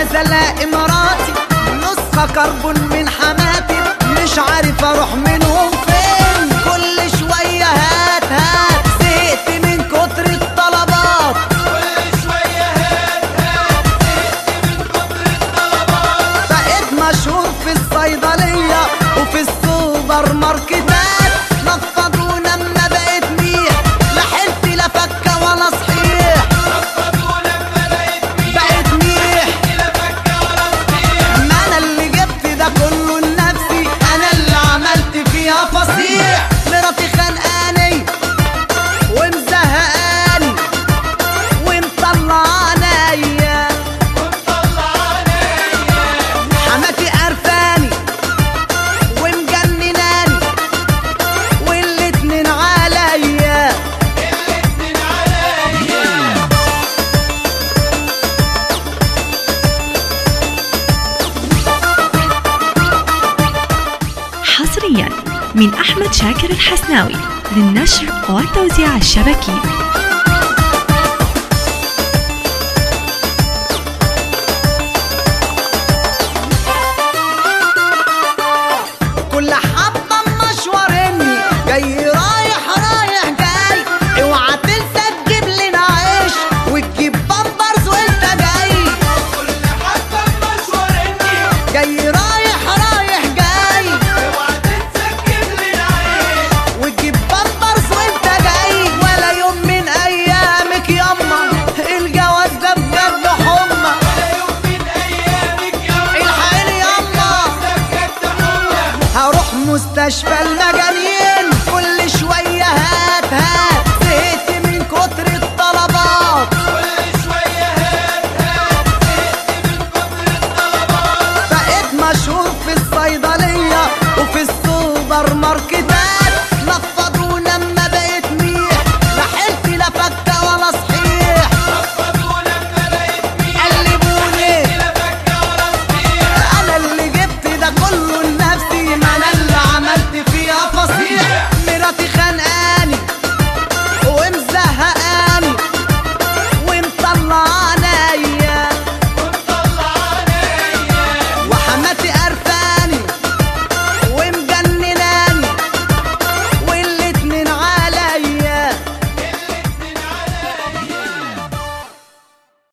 عايز الاقي مراتي نسخة كربون من حماتي مش عارف اروح منهم فين كل شوية هات هات زهقت من كتر الطلبات بقيت مشهور في الصيدلية وفي السوبر ماركتات نفضونا اما بقيت ميح لا حلت لا فكة ولا صحيح بقيت ميح ما انا اللي جبت ده كله لنفسي انا اللي عملت فيها فصيح مراتي خانقاني ومزهقاني ومطلعاني حماتي قرفاني ومجنناني والاتنين عليا حصريا من أحمد شاكر الحسناوي للنشر والتوزيع الشبكي